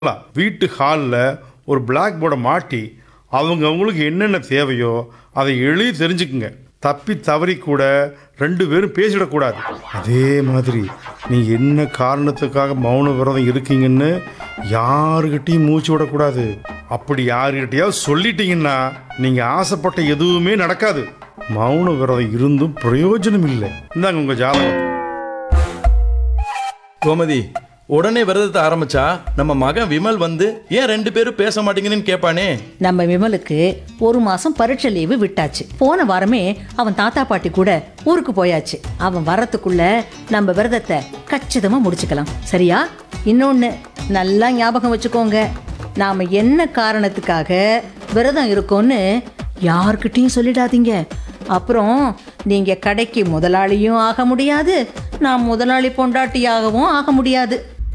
வீட்டு ஹாலில் ஒரு பிளாக் போர்டை மாட்டி அவங்க அவங்களுக்கு என்னென்ன தேவையோ அதை எழுதி தெரிஞ்சுக்குங்க தப்பி தவறி கூட ரெண்டு பேரும் பேசிடக்கூடாது அதே மாதிரி நீங்கள் என்ன காரணத்துக்காக மௌன விரதம் இருக்கீங்கன்னு யாருக்கிட்டையும் மூச்சு விடக்கூடாது அப்படி யாருக்கிட்டையாவது சொல்லிட்டீங்கன்னா நீங்கள் ஆசைப்பட்ட எதுவுமே நடக்காது மௌன விரதம் இருந்தும் பிரயோஜனம் இல்லை இந்தாங்க உங்கள் ஜாதகம் கோமதி உடனே விரதத்தை ஆரம்பிச்சா நம்ம மகன் விமல் வந்து ஏன் ரெண்டு பேரும் பேச மாட்டீங்கன்னு கேட்பானே நம்ம விமலுக்கு ஒரு மாசம் பரீட்சை லீவு விட்டாச்சு போன வாரமே அவன் தாத்தா பாட்டி கூட ஊருக்கு போயாச்சு அவன் வரத்துக்குள்ள நம்ம விரதத்தை கச்சிதமா முடிச்சுக்கலாம் சரியா இன்னொன்னு நல்லா ஞாபகம் வச்சுக்கோங்க நாம என்ன காரணத்துக்காக விரதம் இருக்கோம்னு யார்கிட்டயும் சொல்லிடாதீங்க அப்புறம் நீங்க கடைக்கு முதலாளியும் ஆக முடியாது நான் முதலாளி பொண்டாட்டியாகவும் ஆக முடியாது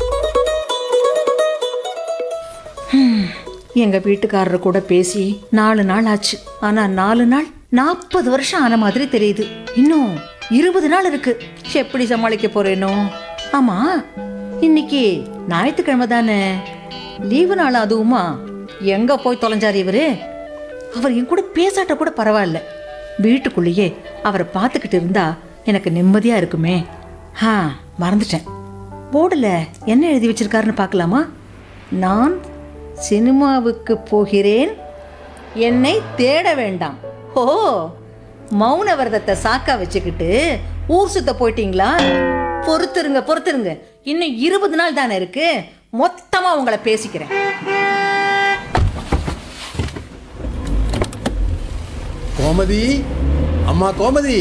எங்க வீட்டுக்காரர் கூட பேசி நாலு நாள் ஆச்சு ஆனா நாலு நாள் நாற்பது வருஷம் ஆன மாதிரி தெரியுது இன்னும் இருபது நாள் இருக்கு எப்படி சமாளிக்க போறேனோ ஆமா இன்னைக்கு ஞாயிற்றுக்கிழமை தானே லீவு நாள் அதுவுமா எங்க போய் தொலைஞ்சார் இவரு அவர் என் கூட பேசாட்ட கூட பரவாயில்ல வீட்டுக்குள்ளேயே அவரை பார்த்துக்கிட்டு இருந்தா எனக்கு நிம்மதியா இருக்குமே ஆ மறந்துட்டேன் போர்டில் என்ன எழுதி வச்சிருக்காருன்னு பார்க்கலாமா நான் சினிமாவுக்கு போகிறேன் என்னை தேட வேண்டாம் ஓ மௌன விரதத்தை சாக்கா வச்சுக்கிட்டு ஊர் சுத்த போயிட்டீங்களா பொறுத்துருங்க பொறுத்துருங்க இன்னும் இருபது நாள் தானே இருக்கு மொத்தமா உங்களை பேசிக்கிறேன் கோமதி அம்மா கோமதி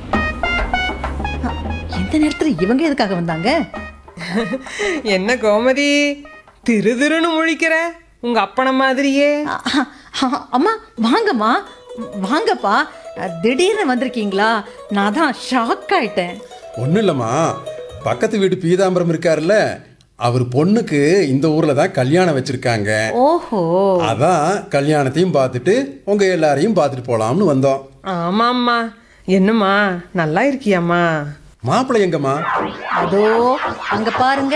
எந்த நேரத்துல இவங்க எதுக்காக வந்தாங்க என்ன கோமதி திரு திருன்னு முழிக்கிற உங்க அப்பனை மாதிரியே அ- அ- அம்மா வாங்கம்மா வாங்கப்பா திடீர்னு வந்திருக்கீங்களா நான் தான் ஷாக் ஆயிட்டேன் ஒன்றும் இல்லைம்மா பக்கத்து வீடு பீதாம்பரம் இருக்காருல்ல அவர் பொண்ணுக்கு இந்த ஊரில் தான் கல்யாணம் வச்சுருக்காங்க ஓஹோ அதான் கல்யாணத்தையும் பார்த்துட்டு உங்கள் எல்லாரையும் பார்த்துட்டு போகலாம்னு வந்தோம் ஆமாம்மா என்னம்மா நல்லா இருக்கியாம்மா மாப்பிள்ளை எங்கம்மா அதோ அங்க பாருங்க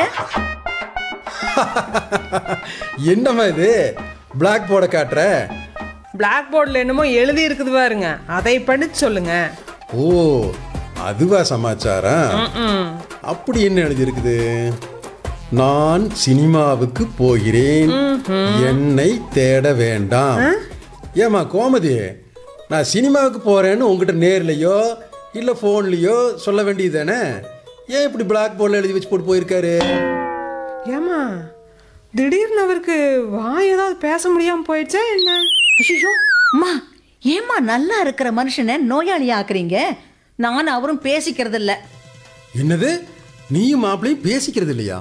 என்னம்மா இது பிளாக் போர்டை காட்டுற பிளாக் போர்டில் என்னமோ எழுதி இருக்குது பாருங்க அதை படிச்சு சொல்லுங்க ஓ அதுவா சமாச்சாரம் ம் அப்படி என்ன எழுதியிருக்குது நான் சினிமாவுக்கு போகிறேன் என்னை தேட வேண்டாம் ஏமா கோமதி நான் சினிமாவுக்கு போறேன்னு உங்ககிட்ட நேர்லையோ இல்லை ஃபோன்லேயோ சொல்ல வேண்டியது தானே ஏன் இப்படி பிளாக் போர்டில் எழுதி வச்சு போட்டு போயிருக்காரு ஏம்மா திடீர்னு அவருக்கு வாய் ஏதாவது பேச முடியாம போயிடுச்சா என்ன ஐயோ அம்மா ஏம்மா நல்லா இருக்கிற மனுஷனை நோயாளி ஆக்குறீங்க நான் அவரும் பேசிக்கிறது இல்ல என்னது நீயும் மாப்பிளையும் பேசிக்கிறது இல்லையா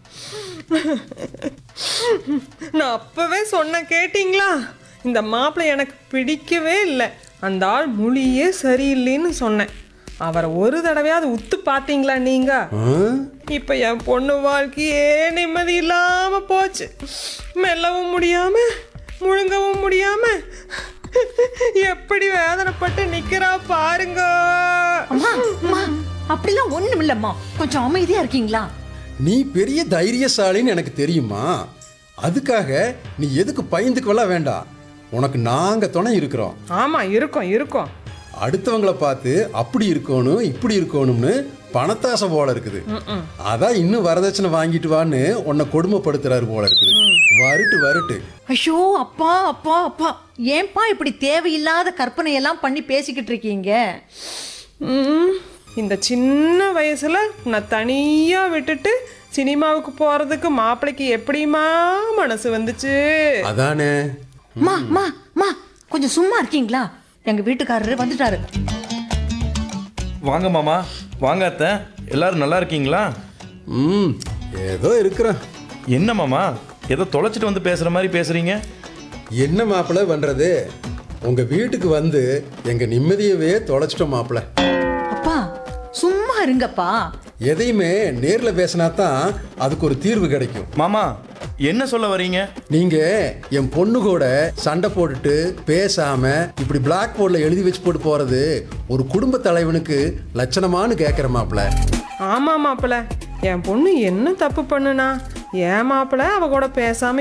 நான் அப்பவே சொன்ன கேட்டிங்களா இந்த மாப்பிள்ளை எனக்கு பிடிக்கவே இல்லை அந்த ஆள் மொழியே சரியில்லைன்னு சொன்னேன் அவரை ஒரு தடவையாவது உத்து பார்த்தீங்களா நீங்க ஆ? இப்ப என் பொண்ணு வாழ்க்கையே நிம்மதி இல்லாம போச்சு மெல்லவும் முடியாம முழுங்கவும் முடியாம எப்படி வேதனைப்பட்டு நிக்கிறா பாருங்க அம்மா அம்மா அப்படிலாம் ஒண்ணும் இல்லம்மா கொஞ்சம் அமைதியா இருக்கீங்களா நீ பெரிய தைரியசாலின்னு எனக்கு தெரியுமா அதுக்காக நீ எதுக்கு பயந்துக்கவெல்லாம் வேண்டாம் உனக்கு நாங்கள் துணை இருக்கிறோம் ஆமா இருக்கும் இருக்கும் அடுத்தவங்கள பார்த்து அப்படி இருக்கணும் இப்படி இருக்கணும்னு பணத்தாசை போல இருக்குது அதான் இன்னும் வரதட்சணை வாங்கிட்டு வான்னு உன்னை கொடுமைப்படுத்துறாரு போல இருக்குது வருட்டு வருட்டு ஐயோ அப்பா அப்பா அப்பா ஏன்பா இப்படி தேவையில்லாத கற்பனை எல்லாம் பண்ணி பேசிக்கிட்டு இருக்கீங்க ம், இந்த சின்ன வயசுல நான் தனியா விட்டுட்டு சினிமாவுக்கு போறதுக்கு மாப்பிள்ளைக்கு எப்படிமா மனசு வந்துச்சு அதானே மா மா மா கொஞ்சம் சும்மா இருக்கீங்களா எங்க வீட்டுக்காரரு வந்துட்டாரு வாங்க மாமா வாங்க அத்தை எல்லாரும் நல்லா இருக்கீங்களா ம் ஏதோ இருக்கிறேன் என்ன மாமா ஏதோ தொலைச்சிட்டு வந்து பேசுற மாதிரி பேசுறீங்க என்ன மாப்பிள்ளை பண்றது உங்க வீட்டுக்கு வந்து எங்க நிம்மதியவே தொலைச்சிட்டோம் மாப்பிள்ளை அப்பா சும்மா இருங்கப்பா எதையுமே நேர்ல பேசினா தான் அதுக்கு ஒரு தீர்வு கிடைக்கும் மாமா என்ன சொல்ல வரீங்க நீங்க என் பொண்ணு கூட சண்டை போட்டுட்டு பேசாம இப்படி பிளாக் போர்டில் எழுதி வச்சு போட்டு போறது ஒரு குடும்ப தலைவனுக்கு லட்சணமான்னு கேட்குற மாப்பிள்ள ஆமா மாப்பிள்ள என் பொண்ணு என்ன தப்பு பண்ணுனா ஏன் மாப்பிள்ள அவ கூட பேசாம